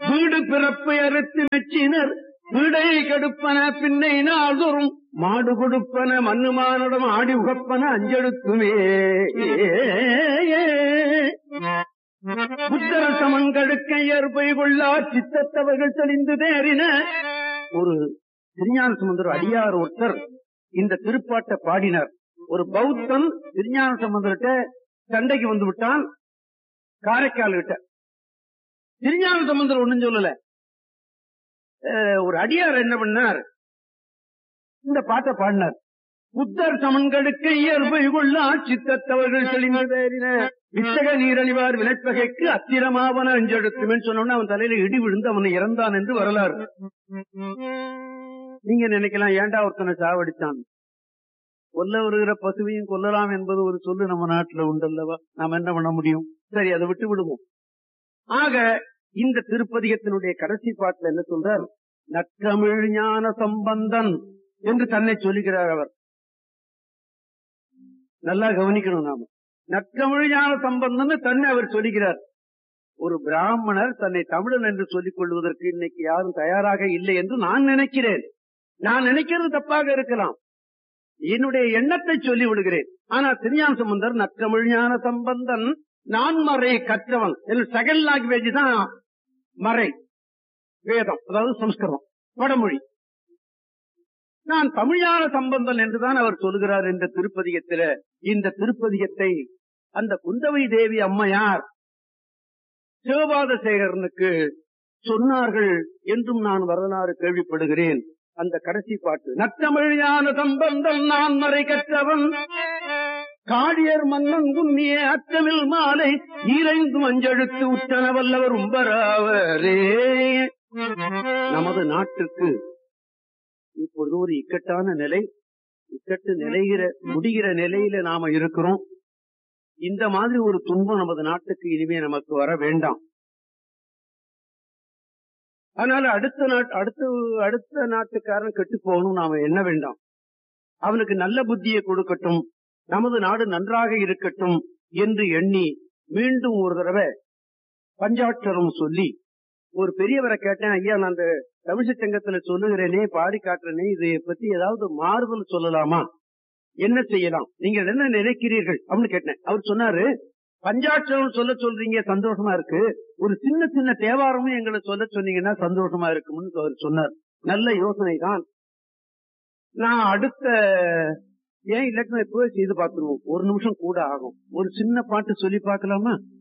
வீடு பிறப்பு அறுத்து மெச்சினர் வீடை கெடுப்பன பின்னை நாள்தோறும் மாடு கொடுப்பன மண்ணு மானிடம் ஆடி உகப்பன அஞ்செடுத்துமே புத்தர சமன்களுக்கு ஏற்பை கொள்ளா சித்தத்தவர்கள் தெளிந்து தேறின ஒரு திருஞான சம்பந்தர் அடியார் ஒருத்தர் இந்த திருப்பாட்டை பாடினார் ஒரு பௌத்தன் திருஞான சம்பந்தர்கிட்ட சண்டைக்கு வந்து விட்டான் காரைக்கால் கிட்ட திருஞான சம்பந்தர் ஒண்ணும் சொல்லல அஹ், ஒரு அடியார் என்ன பண்ணார் இந்த பாட்டை பாடினார் புத்தர் சமன்களுக்கு இயல்பை கொள்ளா சித்தத்தவர்கள் தெளிந்து தேறின வித்தக நீரழிவார் வினைப்பகைக்கு அத்திரமாவன அஞ்செடுத்துமேன்னு சொன்னோம்னா அவன் தலையில இடி விழுந்து அவனை இறந்தான் என்று வரலாறு நீங்க நினைக்கலாம் ஏன்டா ஒருத்தனை சாவடித்தான் கொல்ல வருகிற பசுவையும் கொல்லலாம் என்பது ஒரு சொல்லு நம்ம நாட்டுல உண்டல்லவா நாம என்ன பண்ண முடியும் சரி அதை விட்டு விடுவோம் ஆக இந்த திருப்பதிகத்தினுடைய கடைசி பாட்டுல என்ன சொல்றார் நற்றமிழ் ஞான சம்பந்தன் என்று தன்னை சொல்லுகிறார் அவர் நல்லா கவனிக்கணும் நாம நற்றமிழ் ஞான சம்பந்தன் தன்னை அவர் சொல்லுகிறார் ஒரு பிராமணர் தன்னை தமிழன் என்று சொல்லிக் கொள்வதற்கு இன்னைக்கு யாரும் தயாராக இல்லை என்று நான் நினைக்கிறேன் நான் நினைக்கிறது தப்பாக இருக்கலாம் என்னுடைய எண்ணத்தை சொல்லி விடுகிறேன் ஆனா திருஞான சம்பந்தர் நற்றமிழ் ஞான சம்பந்தன் நான் மறை கற்றவன் செகண்ட் லாங்குவேஜ் தான் மறை வேதம் அதாவது சம்ஸ்கிருதம் வடமொழி நான் தமிழான சம்பந்தன் என்றுதான் அவர் சொல்கிறார் என்ற திருப்பதிகத்தில இந்த திருப்பதிகத்தை அந்த குந்தவை தேவி அம்மையார் சிவபாத சேகரனுக்கு சொன்னார்கள் என்றும் நான் வரலாறு கேள்விப்படுகிறேன் அந்த கடைசி பாட்டு நற்றமிழியான சம்பந்தம் நான் மறை கற்றவன் காடியர் மன்னன் குன்னிய அச்சமில் மாலை ஈரைந்து அஞ்செழுத்து உற்றன வல்லவர் உம்பராவரே நமது நாட்டுக்கு இப்பொழுது ஒரு இக்கட்டான நிலை இக்கட்டு நிலைகிற முடிகிற நிலையில நாம இருக்கிறோம் இந்த மாதிரி ஒரு துன்பம் நமது நாட்டுக்கு இனிமே நமக்கு வர வேண்டாம் அதனால அடுத்த நாட் அடுத்த அடுத்த நாட்டுக்காரன் கெட்டு போகணும் நாம எண்ண வேண்டாம் அவனுக்கு நல்ல புத்தியை கொடுக்கட்டும் நமது நாடு நன்றாக இருக்கட்டும் என்று எண்ணி மீண்டும் ஒரு தடவை பஞ்சாட்சரம் சொல்லி ஒரு பெரியவரை கேட்டேன் ஐயா நான் அந்த தமிழ்ச்சி சங்கத்துல சொல்லுகிறேனே பாடி காட்டுறேனே இதை பத்தி ஏதாவது மாறுதல் சொல்லலாமா என்ன செய்யலாம் நீங்க என்ன நினைக்கிறீர்கள் அப்படின்னு கேட்டேன் அவர் சொன்னாரு பஞ்சாட்சரம் சொல்ல சொல்றீங்க சந்தோஷமா இருக்கு ஒரு சின்ன சின்ன தேவாரமும் எங்களை சொல்ல சொன்னீங்கன்னா சந்தோஷமா இருக்கும்னு அவர் சொன்னார் நல்ல யோசனை தான் நான் அடுத்த ஏன் இல்லாட்டி இப்போ செய்து பார்த்துருவோம் ஒரு நிமிஷம் கூட ஆகும் ஒரு சின்ன பாட்டு சொல்லி பார்க்கலாமா